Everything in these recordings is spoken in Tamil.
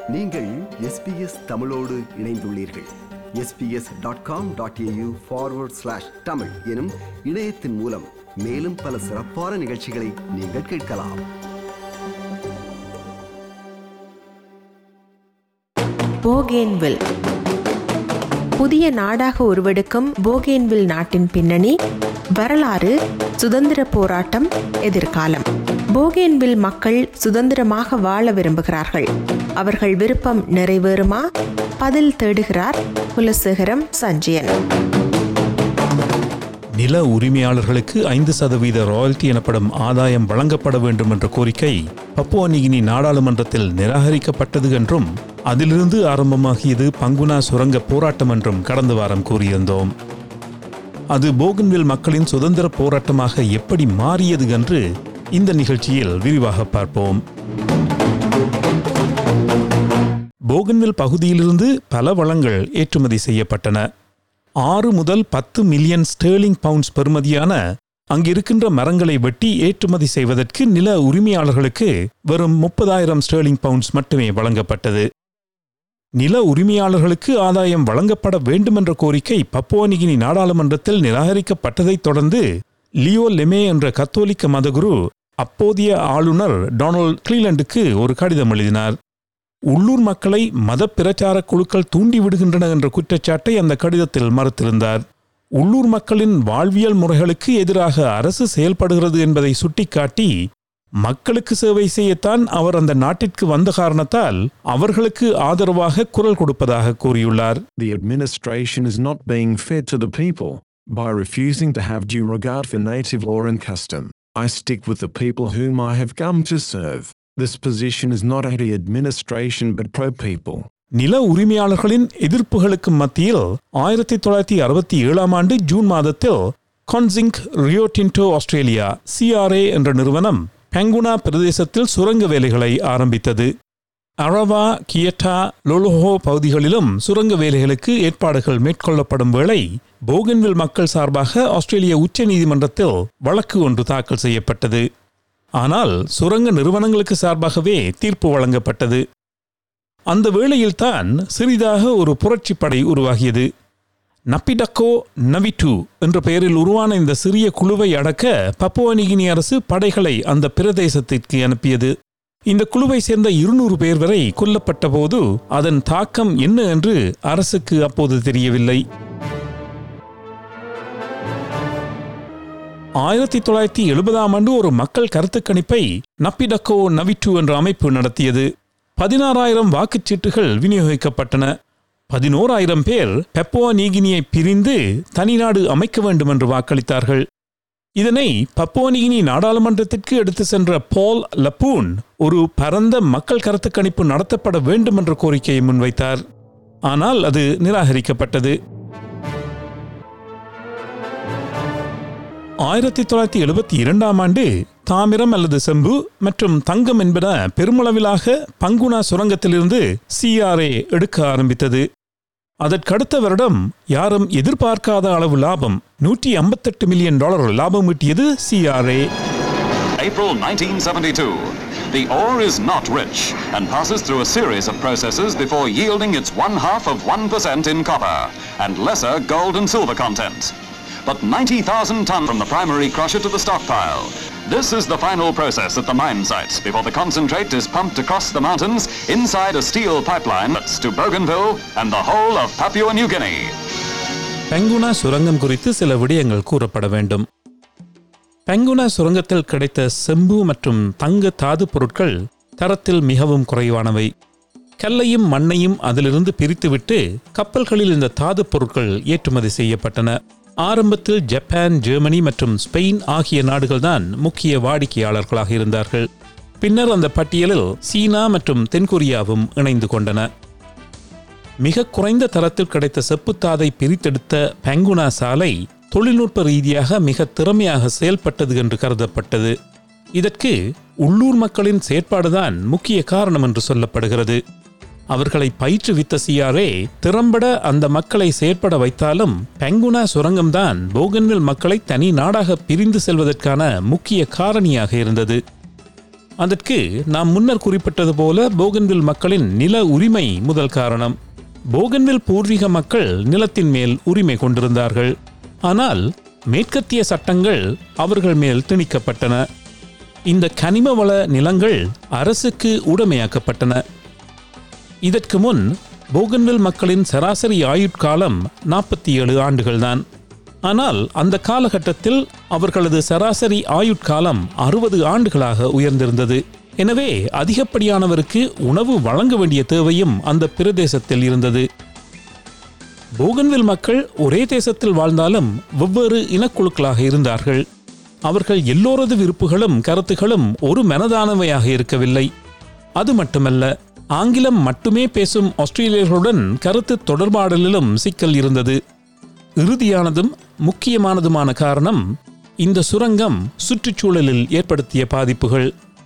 நீங்கள் எஸ்பிஎஸ் தமிழோடு இணைந்துள்ளீர்கள் SBS dot com dot AU forward slash Tamil எனும் இணையத்தின் மூலம் மேலும் பல சிறப்பான நிகழ்ச்சிகளை நீங்கள் கேட்கலாம் போகேன்வில் புதிய நாடாக உருவெடுக்கும் போகேன்வில் நாட்டின் பின்னணி வரலாறு சுதந்திர போராட்டம் எதிர்காலம் போகேன்வில் மக்கள் சுதந்திரமாக வாழ விரும்புகிறார்கள் அவர்கள் விருப்பம் நிறைவேறுமா பதில் தேடுகிறார் குலசேகரம் சஞ்சயன் நில உரிமையாளர்களுக்கு ஐந்து சதவீத ராயல்டி எனப்படும் ஆதாயம் வழங்கப்பட வேண்டும் என்ற கோரிக்கை பப்புவனிகினி நாடாளுமன்றத்தில் நிராகரிக்கப்பட்டது என்றும் அதிலிருந்து ஆரம்பமாகியது பங்குனா சுரங்க போராட்டம் என்றும் கடந்த வாரம் கூறியிருந்தோம் அது போகன்வில் மக்களின் சுதந்திர போராட்டமாக எப்படி மாறியது என்று இந்த நிகழ்ச்சியில் விரிவாக பார்ப்போம் போகன்வில் பகுதியிலிருந்து பல வளங்கள் ஏற்றுமதி செய்யப்பட்டன ஆறு முதல் பத்து மில்லியன் ஸ்டேர்லிங் பவுண்ட்ஸ் பெறுமதியான அங்கிருக்கின்ற மரங்களை வெட்டி ஏற்றுமதி செய்வதற்கு நில உரிமையாளர்களுக்கு வெறும் முப்பதாயிரம் ஸ்டேர்லிங் பவுண்ட்ஸ் மட்டுமே வழங்கப்பட்டது நில உரிமையாளர்களுக்கு ஆதாயம் வழங்கப்பட வேண்டுமென்ற கோரிக்கை பப்புவனிகினி நாடாளுமன்றத்தில் நிராகரிக்கப்பட்டதைத் தொடர்ந்து லியோ லெமே என்ற கத்தோலிக்க மதகுரு அப்போதைய ஆளுநர் டொனால்ட் கிளீலண்டுக்கு ஒரு கடிதம் எழுதினார் உள்ளூர் மக்களை மத பிரச்சார குழுக்கள் தூண்டிவிடுகின்றன என்ற குற்றச்சாட்டை அந்த கடிதத்தில் மறுத்திருந்தார் உள்ளூர் மக்களின் வாழ்வியல் முறைகளுக்கு எதிராக அரசு செயல்படுகிறது என்பதை சுட்டிக்காட்டி மக்களுக்கு சேவை செய்யத்தான் அவர் அந்த நாட்டிற்கு வந்த காரணத்தால் அவர்களுக்கு ஆதரவாக குரல் கொடுப்பதாக கூறியுள்ளார் The administration is not being fair to the people by refusing to have due regard for native law and custom. I stick with the people whom I have come to serve. This position is not anti-administration but pro-people. நில உரிமையாளர்களின் எதிர்ப்புகளுக்கு மத்தியில் ஆயிரத்தி தொள்ளாயிரத்தி அறுபத்தி ஏழாம் ஆண்டு ஜூன் மாதத்தில் Conzinc Rio Tinto Australia CRA என்ற நிறுவனம் பெங்குனா பிரதேசத்தில் சுரங்க வேலைகளை ஆரம்பித்தது அரவா கியட்டா லொலோஹோ பகுதிகளிலும் சுரங்க வேலைகளுக்கு ஏற்பாடுகள் மேற்கொள்ளப்படும் வேளை போகன்வில் மக்கள் சார்பாக ஆஸ்திரேலிய உச்ச நீதிமன்றத்தில் வழக்கு ஒன்று தாக்கல் செய்யப்பட்டது ஆனால் சுரங்க நிறுவனங்களுக்கு சார்பாகவே தீர்ப்பு வழங்கப்பட்டது அந்த வேளையில்தான் சிறிதாக ஒரு புரட்சிப் படை உருவாகியது நப்பிடக்கோ நவிட்டு என்ற பெயரில் உருவான இந்த சிறிய குழுவை அடக்க பப்புவனிகினி அரசு படைகளை அந்த பிரதேசத்திற்கு அனுப்பியது இந்த குழுவை சேர்ந்த இருநூறு பேர் வரை கொல்லப்பட்ட போது அதன் தாக்கம் என்ன என்று அரசுக்கு அப்போது தெரியவில்லை ஆயிரத்தி தொள்ளாயிரத்தி எழுபதாம் ஆண்டு ஒரு மக்கள் கருத்துக் கணிப்பை நப்பிடக்கோ நவிட்டு என்ற அமைப்பு நடத்தியது பதினாறாயிரம் வாக்குச்சீட்டுகள் விநியோகிக்கப்பட்டன பதினோராயிரம் பேர் பெப்போவா நீகினியை பிரிந்து தனிநாடு அமைக்க வேண்டும் என்று வாக்களித்தார்கள் இதனை பப்போனிகினி நாடாளுமன்றத்திற்கு எடுத்து சென்ற பால் லப்பூன் ஒரு பரந்த மக்கள் கருத்துக் கணிப்பு நடத்தப்பட வேண்டும் என்ற கோரிக்கையை முன்வைத்தார் ஆனால் அது நிராகரிக்கப்பட்டது ஆயிரத்தி தொள்ளாயிரத்தி எழுபத்தி இரண்டாம் ஆண்டு தாமிரம் அல்லது செம்பு மற்றும் தங்கம் என்பன பெருமளவிலாக பங்குனா சுரங்கத்திலிருந்து சிஆர்ஏ எடுக்க ஆரம்பித்தது அதற்கடுத்த வருடம் யாரும் எதிர்பார்க்காத அளவு லாபம் நூற்றி ஐம்பத்தெட்டு மில்லியன் டாலர் லாபம் ஈட்டியது CRA April 1972. The ore is not rich and passes through a series of processes before yielding its one half of 1% in copper and lesser gold and silver content. But 90,000 ton from the primary crusher to the stockpile. This is the final process at the mine site before the concentrate is pumped across the mountains inside a steel pipeline that's to Bougainville and the whole of Papua New Guinea. Panguna சுரங்கம் குறித்து சில விடயங்கள் கூறப்பட வேண்டும் பெங்குனா சுரங்கத்தில் கிடைத்த செம்பு மற்றும் தங்க தாது பொருட்கள் தரத்தில் மிகவும் குறைவானவை கல்லையும் மண்ணையும் அதிலிருந்து பிரித்துவிட்டு கப்பல்களில் இந்த தாது பொருட்கள் ஏற்றுமதி செய்யப்பட்டன ஆரம்பத்தில் ஜப்பான் ஜெர்மனி மற்றும் ஸ்பெயின் ஆகிய நாடுகள்தான் முக்கிய வாடிக்கையாளர்களாக இருந்தார்கள் பின்னர் அந்த பட்டியலில் சீனா மற்றும் தென்கொரியாவும் இணைந்து கொண்டன மிக குறைந்த தரத்தில் கிடைத்த செப்புத்தாதை பிரித்தெடுத்த பெங்குனா சாலை தொழில்நுட்ப ரீதியாக மிக திறமையாக செயல்பட்டது என்று கருதப்பட்டது இதற்கு உள்ளூர் மக்களின் செயற்பாடுதான் முக்கிய காரணம் என்று சொல்லப்படுகிறது அவர்களை பயிற்றுவித்த சிஆர்ஏ திறம்பட அந்த மக்களை செயற்பட வைத்தாலும் பெங்குனா சுரங்கம்தான் போகன்வில் மக்களை தனி நாடாக பிரிந்து செல்வதற்கான முக்கிய காரணியாக இருந்தது அதற்கு நாம் முன்னர் குறிப்பிட்டது போல போகன்வில் மக்களின் நில உரிமை முதல் காரணம் போகன்வில் பூர்வீக மக்கள் நிலத்தின் மேல் உரிமை கொண்டிருந்தார்கள் ஆனால் மேற்கத்திய சட்டங்கள் அவர்கள் மேல் திணிக்கப்பட்டன இந்த கனிம வள நிலங்கள் அரசுக்கு உடைமையாக்கப்பட்டன இதற்கு முன் போகன்வில் மக்களின் சராசரி ஆயுட்காலம் நாற்பத்தி ஏழு ஆண்டுகள்தான் ஆனால் அந்த காலகட்டத்தில் அவர்களது சராசரி ஆயுட்காலம் அறுபது ஆண்டுகளாக உயர்ந்திருந்தது எனவே அதிகப்படியானவருக்கு உணவு வழங்க வேண்டிய தேவையும் அந்த பிரதேசத்தில் இருந்தது போகன்வில் மக்கள் ஒரே தேசத்தில் வாழ்ந்தாலும் வெவ்வேறு இனக்குழுக்களாக இருந்தார்கள் அவர்கள் எல்லோரது விருப்புகளும் கருத்துகளும் ஒரு மனதானவையாக இருக்கவில்லை அது மட்டுமல்ல ஆங்கிலம் மட்டுமே பேசும் ஆஸ்திரேலியர்களுடன் கருத்து தொடர்பாடலிலும் சிக்கல் இருந்தது இறுதியானதும் முக்கியமானதுமான காரணம் இந்த சுரங்கம் சுற்றுச்சூழலில் ஏற்படுத்திய பாதிப்புகள்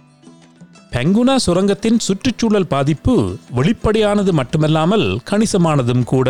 பெங்குனா சுரங்கத்தின் சுற்றுச்சூழல் பாதிப்பு வெளிப்படையானது மட்டுமல்லாமல் கணிசமானதும் கூட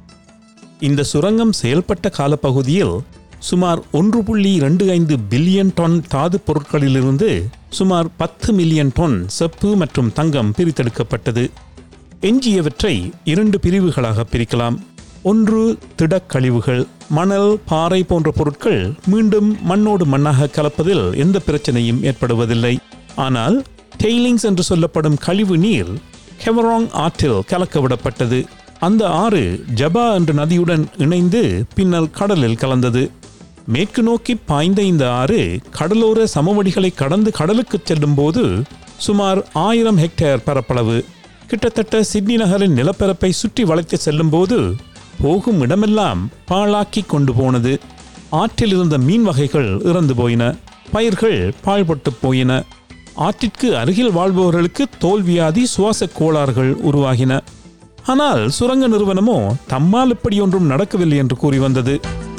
இந்த சுரங்கம் செயல்பட்ட காலப்பகுதியில் சுமார் ஒன்று புள்ளி இரண்டு ஐந்து பில்லியன் டன் தாது பொருட்களிலிருந்து சுமார் பத்து மில்லியன் டன் செப்பு மற்றும் தங்கம் பிரித்தெடுக்கப்பட்டது எஞ்சியவற்றை இரண்டு பிரிவுகளாக பிரிக்கலாம் ஒன்று திடக்கழிவுகள் மணல் பாறை போன்ற பொருட்கள் மீண்டும் மண்ணோடு மண்ணாக கலப்பதில் எந்த பிரச்சனையும் ஏற்படுவதில்லை ஆனால் டெய்லிங்ஸ் என்று சொல்லப்படும் கழிவு நீர் கெவராங் ஆற்றில் கலக்க விடப்பட்டது அந்த ஆறு ஜபா என்ற நதியுடன் இணைந்து பின்னர் கடலில் கலந்தது மேற்கு நோக்கி பாய்ந்த இந்த ஆறு கடலோர சமவெளிகளை கடந்து கடலுக்கு செல்லும் போது சுமார் ஆயிரம் ஹெக்டேர் பரப்பளவு கிட்டத்தட்ட சிட்னி நகரின் நிலப்பரப்பை சுற்றி வளைத்து செல்லும் போது போகும் இடமெல்லாம் பாழாக்கி கொண்டு போனது ஆற்றில் இருந்த மீன் வகைகள் இறந்து போயின பயிர்கள் பாழ்பட்டு போயின ஆற்றிற்கு அருகில் வாழ்பவர்களுக்கு தோல்வியாதி சுவாச கோளாறுகள் உருவாகின ஆனால் சுரங்க நிறுவனமோ தம்மால் இப்படி ஒன்றும் நடக்கவில்லை என்று கூறி வந்தது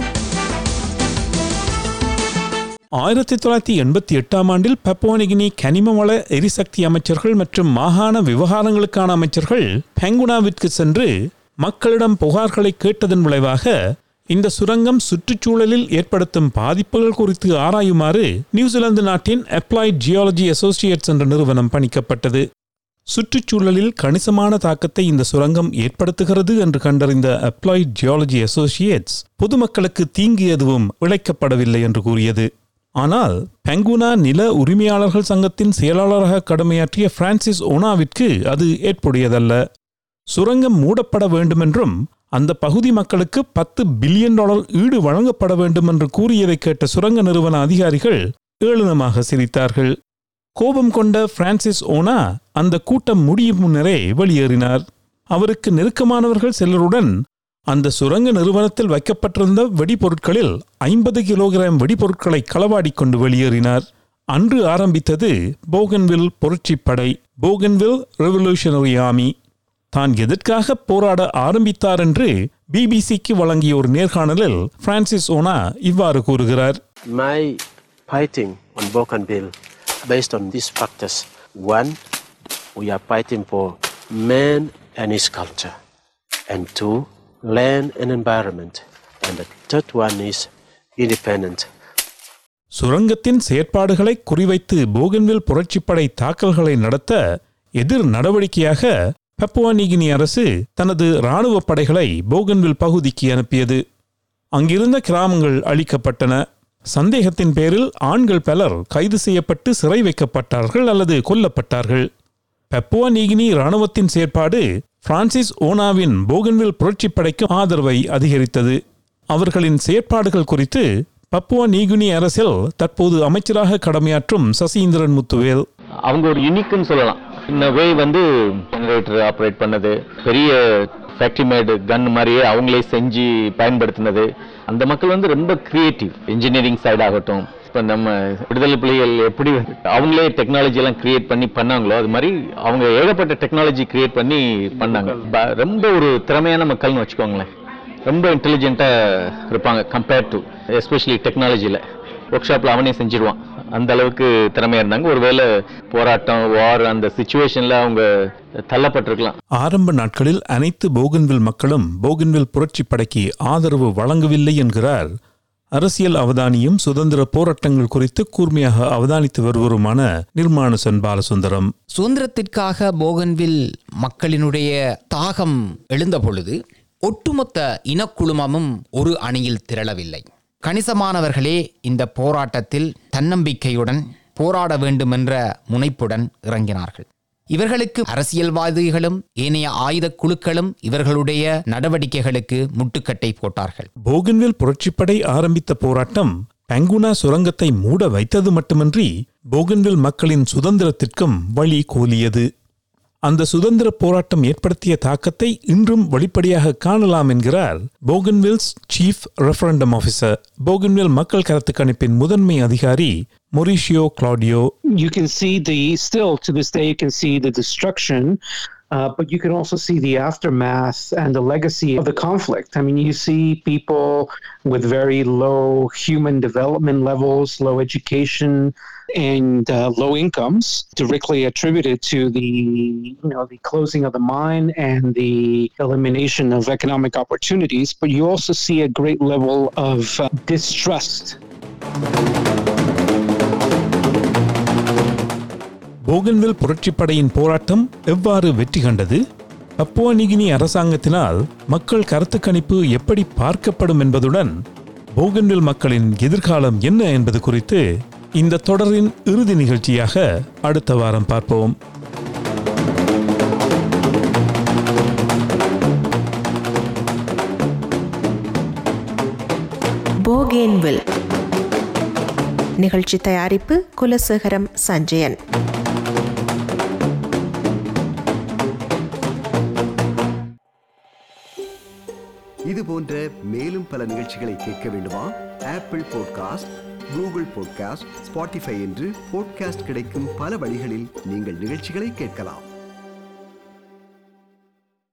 ஆயிரத்தி தொள்ளாயிரத்தி எண்பத்தி எட்டாம் ஆண்டில் பப்போனிகினி கனிம வள எரிசக்தி அமைச்சர்கள் மற்றும் மாகாண விவகாரங்களுக்கான அமைச்சர்கள் பெங்குனாவிற்கு சென்று மக்களிடம் புகார்களை கேட்டதன் விளைவாக இந்த சுரங்கம் சுற்றுச்சூழலில் ஏற்படுத்தும் பாதிப்புகள் குறித்து ஆராயுமாறு நியூசிலாந்து நாட்டின் அப்ளைட் ஜியாலஜி அசோசியேட்ஸ் என்ற நிறுவனம் பணிக்கப்பட்டது சுற்றுச்சூழலில் கணிசமான தாக்கத்தை இந்த சுரங்கம் ஏற்படுத்துகிறது என்று கண்டறிந்த அப்ளைட் ஜியாலஜி அசோசியேட்ஸ் பொதுமக்களுக்கு தீங்கு எதுவும் விளைக்கப்படவில்லை என்று கூறியது ஆனால் பெங்குனா நில உரிமையாளர்கள் சங்கத்தின் செயலாளராக கடமையாற்றிய பிரான்சிஸ் ஓனாவிற்கு அது ஏற்புடையதல்ல சுரங்கம் மூடப்பட வேண்டுமென்றும் அந்த பகுதி மக்களுக்கு பத்து பில்லியன் டாலர் ஈடு வழங்கப்பட வேண்டும் என்று கூறியதை கேட்ட சுரங்க நிறுவன அதிகாரிகள் ஏளனமாக சிரித்தார்கள் கோபம் கொண்ட பிரான்சிஸ் ஓனா அந்த கூட்டம் முடியும் முன்னரே வெளியேறினார் அவருக்கு நெருக்கமானவர்கள் சிலருடன் அந்த சுரங்க நிறுவனத்தில் வைக்கப்பட்டிருந்த வெடிபொருட்களில் ஐம்பது கிலோகிராம் வெடிபொருட்களை களவாடிக் கொண்டு வெளியேறினார் அன்று ஆரம்பித்தது போகன்வில் புரட்சிப்படை போகன்வில் ரெவல்யூஷனரி ஆர்மி தான் எதற்காக போராட ஆரம்பித்தார் என்று பிபிசிக்கு வழங்கிய ஒரு நேர்காணலில் பிரான்சிஸ் ஓனா இவ்வாறு கூறுகிறார் My fighting on Bougainville based on these factors. One, we are fighting for man and his culture. And two, land and environment. And the third one is independent. சுரங்கத்தின் செயற்பாடுகளை குறிவைத்து போகன்வில் புரட்சிப்படை தாக்கல்களை நடத்த எதிர் நடவடிக்கையாக பப்புவானிகினி அரசு தனது இராணுவ படைகளை போகன்வில் பகுதிக்கு அனுப்பியது அங்கிருந்த கிராமங்கள் அழிக்கப்பட்டன சந்தேகத்தின் பேரில் ஆண்கள் பலர் கைது செய்யப்பட்டு சிறை வைக்கப்பட்டார்கள் அல்லது கொல்லப்பட்டார்கள் பப்புவா நீகினி இராணுவத்தின் செயற்பாடு பிரான்சிஸ் ஓனாவின் போகன்வில் புரட்சிப்படைக்கு ஆதரவை அதிகரித்தது அவர்களின் செயற்பாடுகள் குறித்து பப்புவா நீகுனி அரசில் தற்போது அமைச்சராக கடமையாற்றும் சசீந்திரன் முத்துவேல் அவங்க ஒரு யூனிக்னு சொல்லலாம் இந்த வே வந்து ஜெனரேட்டர் ஆப்ரேட் பண்ணது பெரிய ஃபேக்ட்ரி மேடு கன் மாதிரியே அவங்களே செஞ்சு பயன்படுத்தினது அந்த மக்கள் வந்து ரொம்ப கிரியேட்டிவ் இன்ஜினியரிங் சைடு ஆகட்டும் இப்போ நம்ம விடுதலை புலிகள் எப்படி வந்து அவங்களே டெக்னாலஜி எல்லாம் கிரியேட் பண்ணி பண்ணாங்களோ அது மாதிரி அவங்க ஏகப்பட்ட டெக்னாலஜி கிரியேட் பண்ணி பண்ணாங்க ப- ரொம்ப ஒரு திறமையான மக்கள்னு வச்சுக்கோங்களேன் ரொம்ப இன்டெலிஜென்ட்டாக இருப்பாங்க கம்பேர்ட் டு எஸ்பெஷலி டெக்னாலஜியில் ஒர்க் ஷாப்பில் அவனே செஞ்சிருவான் அந்த அளவுக்கு திறமையாக இருந்தாங்க ஒருவேளை போராட்டம் வார் அந்த சுச்சுவேஷனில் அவங்க தள்ளப்பட்டிருக்கலாம் ஆரம்ப நாட்களில் அனைத்து போகன்வில் மக்களும் போகன்வில் புரட்சிப் படைக்கு ஆதரவு வழங்கவில்லை என்கிறார் அரசியல் அவதானியும் சுதந்திர போராட்டங்கள் குறித்து கூர்மையாக அவதானித்து வருவருமான நிர்மானுசன் பாலசுந்தரம் சுதந்திரத்திற்காக போகன்வில் மக்களினுடைய தாகம் எழுந்த பொழுது ஒட்டுமொத்த இனக்குழுமமும் ஒரு அணியில் திரளவில்லை கணிசமானவர்களே இந்த போராட்டத்தில் தன்னம்பிக்கையுடன் போராட வேண்டுமென்ற முனைப்புடன் இறங்கினார்கள் இவர்களுக்கு அரசியல்வாதிகளும் ஏனைய ஆயுதக் குழுக்களும் இவர்களுடைய நடவடிக்கைகளுக்கு முட்டுக்கட்டை போட்டார்கள் போகன்வில் புரட்சிப்படை ஆரம்பித்த போராட்டம் பங்குனா சுரங்கத்தை மூட வைத்தது மட்டுமின்றி போகன்வில் மக்களின் சுதந்திரத்திற்கும் வழி கோலியது அந்த சுதந்திர போராட்டம் ஏற்படுத்திய தாக்கத்தை இன்றும் வெளிப்படையாக காணலாம் என்கிறார் Bougainville's chief referendum officer Bougainville மக்கள் கருத்து கணிப்பின் முதன்மை அதிகாரி Mauricio Claudio you can see the still to this day you can see the destruction uh, but you can also see the aftermath and the legacy of the conflict i mean you see people with very low human development levels low education and uh, low incomes directly attributed to the you know the closing of the mine and the elimination of economic opportunities but you also see a great level of uh, distrust Bougainville புரட்சிப்படையின் போராட்டம் எவ்வாறு வெற்றி கண்டது பப்புவா நிகினி அரசாங்கத்தினால் மக்கள் கருத்து கணிப்பு எப்படி பார்க்கப்படும் என்பதுடன் போகன்வில் மக்களின் எதிர்காலம் என்ன என்பது குறித்து இந்த தொடரின் இறுதி நிகழ்ச்சியாக அடுத்த வாரம் பார்ப்போம் போகேன்வில் நிகழ்ச்சி தயாரிப்பு குலசேகரம் சஞ்சயன் இது போன்ற மேலும் பல நிகழ்ச்சிகளை கேட்க வேண்டுமா Apple podcast Google podcast Spotify என்று பாட்காஸ்ட் கிடைக்கும் பல வழிகளில் நீங்கள் நிகழ்ச்சிகளை கேட்கலாம்